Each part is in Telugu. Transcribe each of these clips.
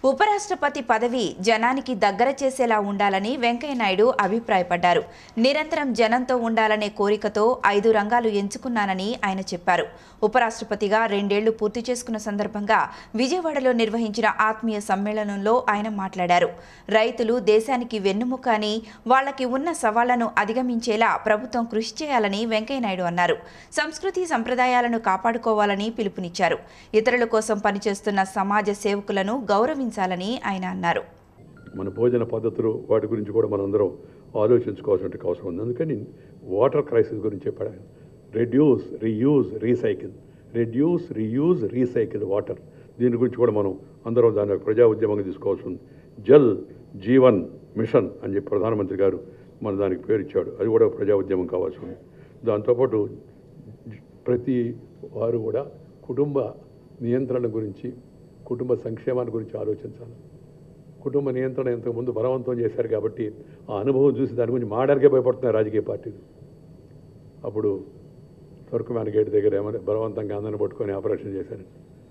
ఉపరాష్ట్రపతి పదవి జనానికి దగ్గర చేసేలా ఉండాలని వెంకయ్యనాయుడు అభిప్రాయపడ్డారు నిరంతరం జనంతో ఉండాలనే కోరికతో ఐదు రంగాలు ఎంచుకున్నానని ఆయన చెప్పారు ఉపరాష్ట్రపతిగా రెండేళ్లు పూర్తి చేసుకున్న సందర్భంగా విజయవాడలో నిర్వహించిన ఆత్మీయ సమ్మేళనంలో ఆయన మాట్లాడారు రైతులు దేశానికి వెన్నుముక అని వాళ్ళకి ఉన్న సవాళ్లను అధిగమించేలా ప్రభుత్వం కృషి చేయాలని వెంకయ్యనాయుడు అన్నారు సంస్కృతి సంప్రదాయాలను కాపాడుకోవాలని పిలుపునిచ్చారు ఇతరుల కోసం పనిచేస్తున్న సమాజ సేవకులను గౌరవించాలని ఆయన అన్నారు మన భోజన పద్ధతులు వాటి గురించి కూడా మనందరం ఆలోచించుకోవాల్సిన అవసరం ఉంది అందుకని వాటర్ క్రైసిస్ గురించి చెప్పాడు ఆయన reduce reuse recycle reduce reuse recycle water దీని గురించి కూడా మనం అందరం దాని ఒక ప్రజా ఉద్యమంగా తీసుకోవాల్సి ఉంది జల్ జీవన్ మిషన్ అని చెప్పి ప్రధానమంత్రి గారు మన దానికి పేరు ఇచ్చాడు అది కూడా ఒక ప్రజా ఉద్యమం కావాల్సి ఉంది దాంతోపాటు ప్రతి వారు కూడా కుటుంబ నియంత్రణ గురించి కుటుంబ సంక్షేమాన్ని గురించి ఆలోచించాలి కుటుంబ నియంత్రణ ఇంతకుముందు బలవంతం చేశారు కాబట్టి ఆ అనుభవం చూసి దాని గురించి మాడరికే భయపడుతున్నాయి రాజకీయ పార్టీలు అప్పుడు తుర్కమాన్ గేట్ దగ్గర ఏమైనా బలవంతంగా అందరిని పట్టుకొని ఆపరేషన్ చేశారు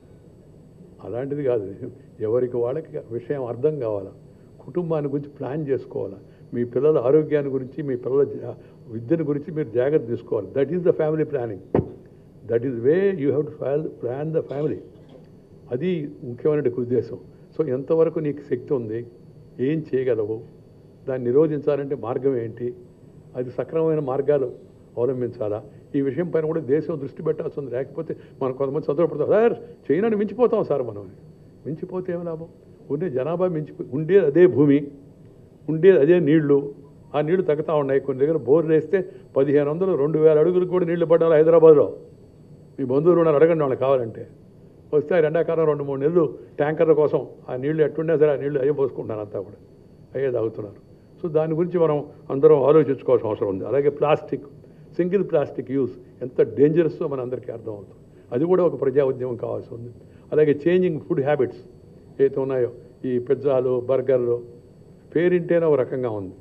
అలాంటిది కాదు ఎవరికి వాళ్ళకి విషయం అర్థం కావాలా కుటుంబాన్ని గురించి ప్లాన్ చేసుకోవాలా మీ పిల్లల ఆరోగ్యాన్ని గురించి మీ పిల్లల జా- విద్యను గురించి మీరు జాగ్రత్త తీసుకోవాలి that is the family planning that is way you have to file plan the family అది ముఖ్యమైన ఉద్దేశం సో ఎంతవరకు నీకు శక్తి ఉంది ఏం చేయగలవు దాన్ని నిరోధించాలంటే మార్గం ఏంటి అది సక్రమమైన మార్గాలు అవలంబించాలా ఈ విషయం పైన కూడా దేశం దృష్టి పెట్టాల్సి ఉంది లేకపోతే మనం కొంతమంది సంతోషపడతాం సార్ చైనాని మించిపోతాం సార్ మనం మించిపోతే ఏం లాభం ఉండే జనాభా మించిపో ఉండేది అదే భూమి ఉండేది అదే నీళ్లు ఆ నీళ్లు తగ్గుతూ ఉన్నాయి కొన్ని దగ్గర బోర్లు వేస్తే పదిహేను వందలు రెండు వేల అడుగులకు కూడా నీళ్లు పడ్డాలి హైదరాబాద్లో మీ బంధువులు ఉన్నారు అడగండి వాళ్ళకి కావాలంటే వస్తే ఆ ఎండాకాలం రెండు మూడు నెలలు ట్యాంకర్ల కోసం ఆ నీళ్లు ఎట్టుండే సరే ఆ నీళ్లు అయ్యే పోసుకుంటున్నారు అంతా కూడా అయ్యే తాగుతున్నారు సో దాని గురించి మనం అందరం ఆలోచించుకోవాల్సిన అవసరం ఉంది అలాగే ప్లాస్టిక్ సింగిల్ ప్లాస్టిక్ యూస్ ఎంత డేంజరస్ మన అందరికీ అర్థమవుతుంది అది కూడా ఒక ప్రజా ఉద్యమం కావాల్సి ఉంది అలాగే చేంజింగ్ ఫుడ్ హ్యాబిట్స్ ఏదైతే ఉన్నాయో ఈ పిజ్జాలు బర్గర్లు పేరింటేనే ఒక రకంగా ఉంది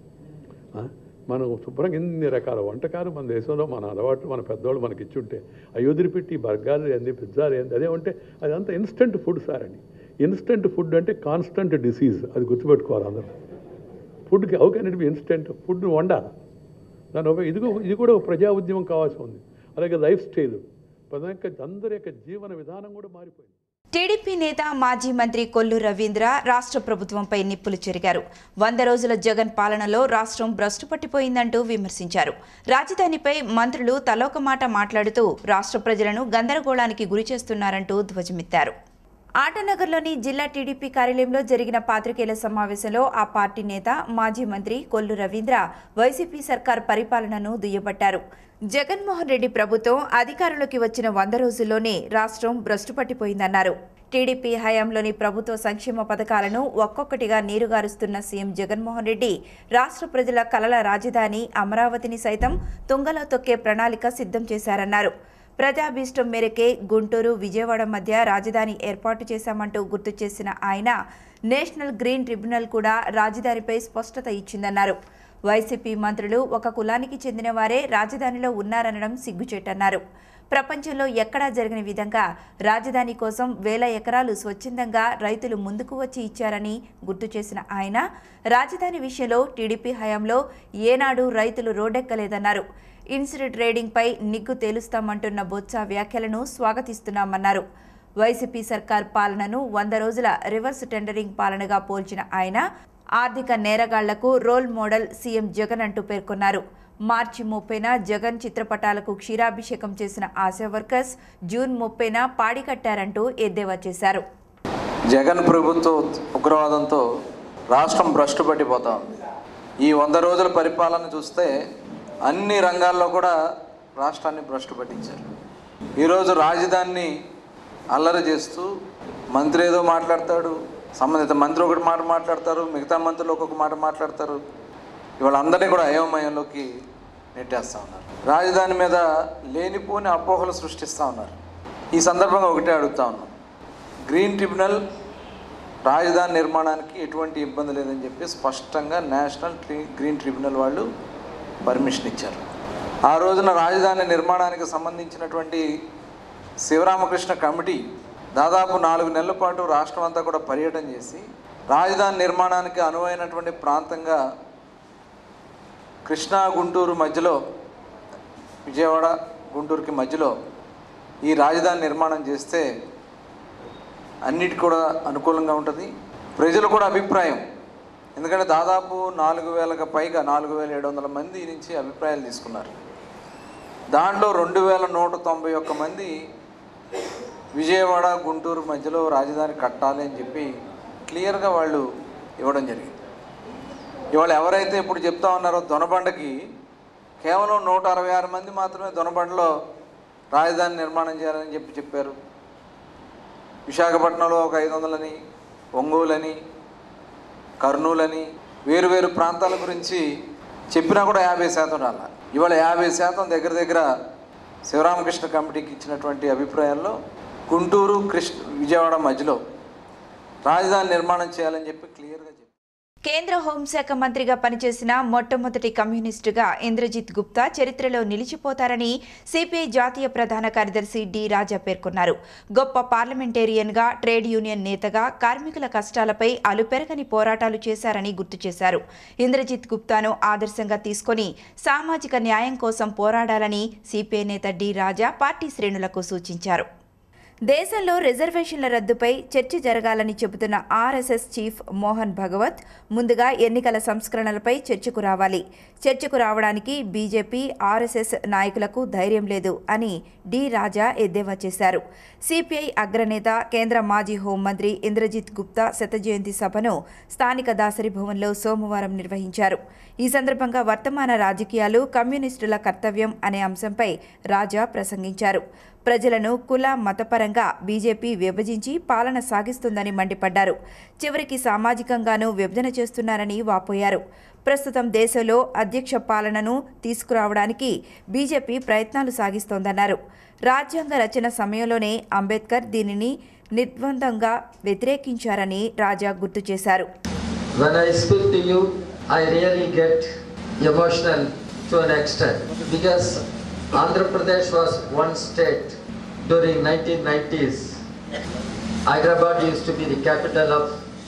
ఆ? మనం శుభ్రంగా ఎన్ని రకాల వంటకాలు మన దేశంలో మన అలవాట్లు మన పెద్దవాళ్ళు మనకి ఇచ్చుంటే అవి వదిలిపెట్టి బర్గాలు ఏంది పిజ్జాలు ఏంది అదేమంటే అదంతా ఇన్స్టెంట్ ఫుడ్ సార్ అని ఇన్స్టెంట్ ఫుడ్ అంటే కాన్స్టెంట్ డిసీజ్ అది గుర్తుపెట్టుకోవాలి అందరూ ఫుడ్కి how can it be instant food వండాలి దాని ఒక ఇది కూడా- ఇది కూడా ఒక ప్రజా ఉద్యమం కావాల్సి ఉంది అలాగే లైఫ్ స్టైల్ ప్రధానంగా అందరి యొక్క జీవన విధానం కూడా మారిపోయింది టీడీపీ నేత మాజీ మంత్రి కొల్లు రవీంద్ర రాష్ట్ర ప్రభుత్వంపై నిప్పులు చెరిగారు వంద రోజుల జగన్ పాలనలో రాష్ట్రం భ్రష్టు పట్టిపోయిందంటూ విమర్శించారు రాజధానిపై మంత్రులు తలోక మాట మాట్లాడుతూ రాష్ట్ర ప్రజలను గందరగోళానికి గురి చేస్తున్నారంటూ ధ్వజమెత్తారు ఆటనగర్లోని జిల్లా టీడీపీ కార్యాలయంలో జరిగిన పాత్రికేయుల సమావేశంలో ఆ పార్టీ నేత మాజీ మంత్రి కొల్లు రవీంద్ర వైసీపీ సర్కార్ పరిపాలనను దుయ్యబట్టారు జగన్మోహన్ రెడ్డి ప్రభుత్వం అధికారంలోకి వచ్చిన వంద రోజుల్లోనే రాష్ట్రం భ్రష్టు పట్టిపోయిందన్నారు టీడీపీ హయాంలోని ప్రభుత్వ సంక్షేమ పథకాలను ఒక్కొక్కటిగా నీరుగారుస్తున్న సీఎం జగన్మోహన్ రెడ్డి రాష్ట్ర ప్రజల కలల రాజధాని అమరావతిని సైతం తుంగలో తొక్కే ప్రణాళిక సిద్ధం చేశారన్నారు ప్రజాభీష్టం మేరకే గుంటూరు విజయవాడ మధ్య రాజధాని ఏర్పాటు చేశామంటూ గుర్తు చేసిన ఆయన నేషనల్ గ్రీన్ ట్రిబ్యునల్ కూడా రాజధానిపై స్పష్టత ఇచ్చిందన్నారు వైసీపీ మంత్రులు ఒక కులానికి చెందిన వారే రాజధానిలో ఉన్నారనడం సిగ్గుచేటన్నారు ప్రపంచంలో ఎక్కడా జరగని విధంగా రాజధాని కోసం వేల ఎకరాలు స్వచ్ఛందంగా రైతులు ముందుకు వచ్చి ఇచ్చారని గుర్తు చేసిన ఆయన రాజధాని విషయంలో టీడీపీ హయాంలో ఏనాడు రైతులు రోడ్డెక్కలేదన్నారు ఇన్సిడెంట్ ట్రేడింగ్పై నిగ్గు తేలుస్తామంటున్న బొత్స వ్యాఖ్యలను స్వాగతిస్తున్నామన్నారు వైసీపీ సర్కార్ పాలనను వంద రోజుల రివర్స్ టెండరింగ్ పాలనగా పోల్చిన ఆయన ఆర్థిక నేరగాళ్లకు రోల్ మోడల్ సీఎం జగన్ అంటూ పేర్కొన్నారు మార్చి ముప్పైన జగన్ చిత్రపటాలకు క్షీరాభిషేకం చేసిన ఆశా వర్కర్స్ జూన్ ముప్పైన పాడి కట్టారంటూ ఎద్దేవా చేశారు జగన్ ప్రభుత్వ ఉగ్రవాదంతో రాష్ట్రం భ్రష్టు పట్టిపోతా ఉంది ఈ వంద రోజుల పరిపాలన చూస్తే అన్ని రంగాల్లో కూడా రాష్ట్రాన్ని భ్రష్టు పట్టించారు ఈరోజు రాజధానిని అల్లరి చేస్తూ మంత్రి ఏదో మాట్లాడతాడు సంబంధిత మంత్రి ఒకటి మాట మాట్లాడతారు మిగతా మంత్రులు ఒక్కొక్క మాట మాట్లాడతారు ఇవాళ అందరినీ కూడా అయోమయంలోకి నెట్టేస్తూ ఉన్నారు రాజధాని మీద లేనిపోని అపోహలు సృష్టిస్తూ ఉన్నారు ఈ సందర్భంగా ఒకటే అడుగుతా ఉన్నాం గ్రీన్ ట్రిబ్యునల్ రాజధాని నిర్మాణానికి ఎటువంటి ఇబ్బంది లేదని చెప్పి స్పష్టంగా నేషనల్ ట్రీ- గ్రీన్ ట్రిబ్యునల్ వాళ్ళు పర్మిషన్ ఇచ్చారు ఆ రోజున రాజధాని నిర్మాణానికి సంబంధించినటువంటి శివరామకృష్ణ కమిటీ దాదాపు నాలుగు నెలల పాటు రాష్ట్రం అంతా కూడా పర్యటన చేసి రాజధాని నిర్మాణానికి అనువైనటువంటి ప్రాంతంగా కృష్ణా గుంటూరు మధ్యలో విజయవాడ గుంటూరుకి మధ్యలో ఈ రాజధాని నిర్మాణం చేస్తే అన్నిటి కూడా అనుకూలంగా ఉంటుంది ప్రజలు కూడా అభిప్రాయం ఎందుకంటే దాదాపు నాలుగు వేలకు పైగా నాలుగు వేల ఏడు వందల మంది నుంచి అభిప్రాయాలు తీసుకున్నారు దాంట్లో రెండు వేల నూట తొంభై ఒక్క మంది విజయవాడ గుంటూరు మధ్యలో రాజధాని కట్టాలి అని చెప్పి క్లియర్గా వాళ్ళు ఇవ్వడం జరిగింది ఇవాళ ఎవరైతే ఇప్పుడు చెప్తా ఉన్నారో దొనబండకి కేవలం నూట అరవై ఆరు మంది మాత్రమే దొనబండలో రాజధాని నిర్మాణం చేయాలని చెప్పి చెప్పారు విశాఖపట్నంలో ఒక ఐదు వందలని ఒంగోలని కర్నూలని వేరు వేరు ప్రాంతాల గురించి చెప్పినా కూడా యాభై శాతం రాల ఇవాళ యాభై శాతం దగ్గర దగ్గర శివరామకృష్ణ కమిటీకి ఇచ్చినటువంటి అభిప్రాయాల్లో గుంటూరు కృష్ణ విజయవాడ మధ్యలో రాజధాని నిర్మాణం చేయాలని చెప్పి క్లియర్గా చెప్పారు కేంద్ర హోంశాఖ మంత్రిగా పనిచేసిన మొట్టమొదటి కమ్యూనిస్టుగా ఇంద్రజిత్ గుప్తా చరిత్రలో నిలిచిపోతారని సిపిఐ జాతీయ ప్రధాన కార్యదర్శి డి రాజా పేర్కొన్నారు గొప్ప పార్లమెంటేరియన్గా ట్రేడ్ యూనియన్ నేతగా కార్మికుల కష్టాలపై అలుపెరగని పోరాటాలు చేశారని గుర్తు చేశారు ఇంద్రజిత్ గుప్తాను ఆదర్శంగా తీసుకొని సామాజిక న్యాయం కోసం పోరాడాలని సిపిఐ నేత డి రాజా పార్టీ శ్రేణులకు సూచించారు దేశంలో రిజర్వేషన్ల రద్దుపై చర్చ జరగాలని చెబుతున్న ఆర్ఎస్ఎస్ చీఫ్ మోహన్ భగవత్ ముందుగా ఎన్నికల సంస్కరణలపై చర్చకు రావాలి చర్చకు రావడానికి బీజేపీ ఆర్ఎస్ఎస్ నాయకులకు ధైర్యం లేదు అని డి రాజా ఎద్దేవా చేశారు సిపిఐ అగ్రనేత కేంద్ర మాజీ హోంమంత్రి ఇంద్రజిత్ గుప్తా శత జయంతి సభను స్థానిక దాసరి భవన్లో సోమవారం నిర్వహించారు ఈ సందర్భంగా వర్తమాన రాజకీయాలు కమ్యూనిస్టుల కర్తవ్యం అనే అంశంపై రాజా ప్రసంగించారు ప్రజలను కుల మతపరంగా బీజేపీ విభజించి పాలన సాగిస్తుందని మండిపడ్డారు చివరికి సామాజికంగానూ విభజన చేస్తున్నారని వాపోయారు ప్రస్తుతం దేశంలో అధ్యక్ష పాలనను తీసుకురావడానికి బీజేపీ ప్రయత్నాలు సాగిస్తోందన్నారు రాజ్యాంగ రచన సమయంలోనే అంబేద్కర్ దీనిని నిర్బంధంగా వ్యతిరేకించారని రాజా గుర్తు చేశారు When I speak to you, I really get emotional to an extent because Andhra Pradesh was one state during 1990s. Hyderabad used to be the capital of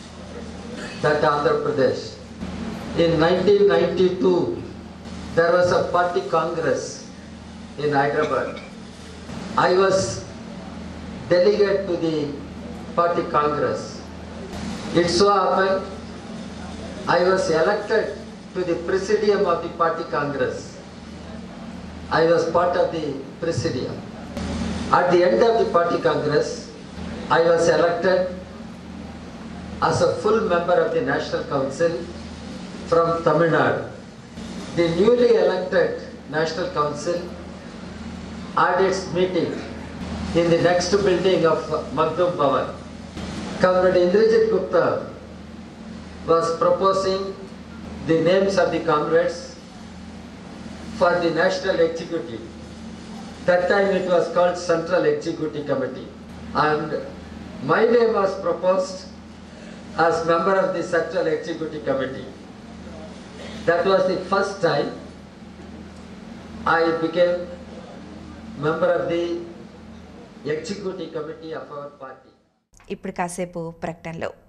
that Andhra Pradesh. In 1992, there was a party congress in Hyderabad. I was delegate to the party congress. It so happened I was elected to the presidium of the party congress. I was part of the presidium. At the end of the party congress, I was elected as a full member of the National Council from Tamil Nadu. The newly elected National Council had its meeting in the next building of Magdum Bhavan. Comrade Indrajit Gupta was proposing the names of the comrades for the National Executive. That time it was called Central Executive Committee. And my name was proposed as member of the Central Executive Committee. That was the first time I became member of the Executive Committee of our party. ఇప్పుడు కాసేపు ప్రకటనలో